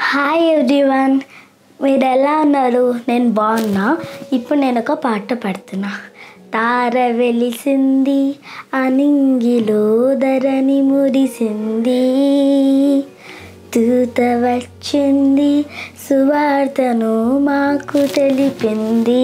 hi everyone మీరు ఎలా ఉన్నారు నేను బాగున్నా ఇప్పుడు నేను ఒక పాట పాడుతున్నా తార వెలిసింది అనింగిలో ధరని మురిసింది తూత వచ్చింది సువార్తను మాకు తెలిపింది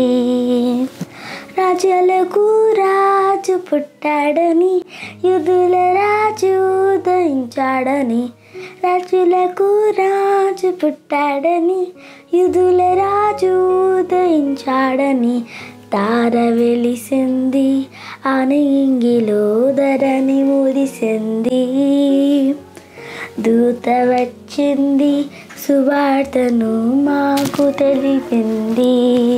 రాజులకు రాజు పుట్టాడని యుధుల రాజు ఉదయించాడని రాజులకు రాజు పుట్టాడని యుధుల రాజు ఉదయించాడని తార వెలిసింది అనింగిలో ధరని మురిసింది దూత వచ్చింది సువార్తను మాకు తెలిపింది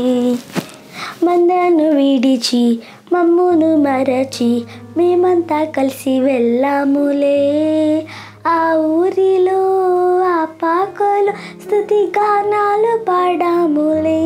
మందను విడిచి మమ్మును మరచి మేమంతా కలిసి వెళ్ళాములే ఆ ఊరిలో ఆ పాకలో స్థుతి గానాలు పాడాములే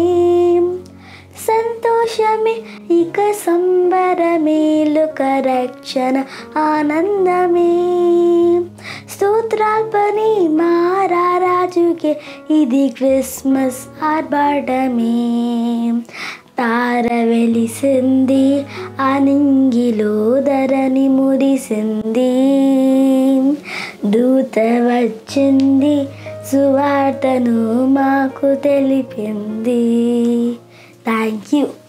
సంతోషమే ఇక సంబరమేలుక రక్షణ ఆనందమే స్తోత్రాల్పని మారారాజుకే ఇది క్రిస్మస్ ఆర్భాటమే తార వెలిసింది అనింగిలో ధరని మురిసింది దూత వచ్చింది సువార్తను మాకు తెలిపింది థ్యాంక్ యూ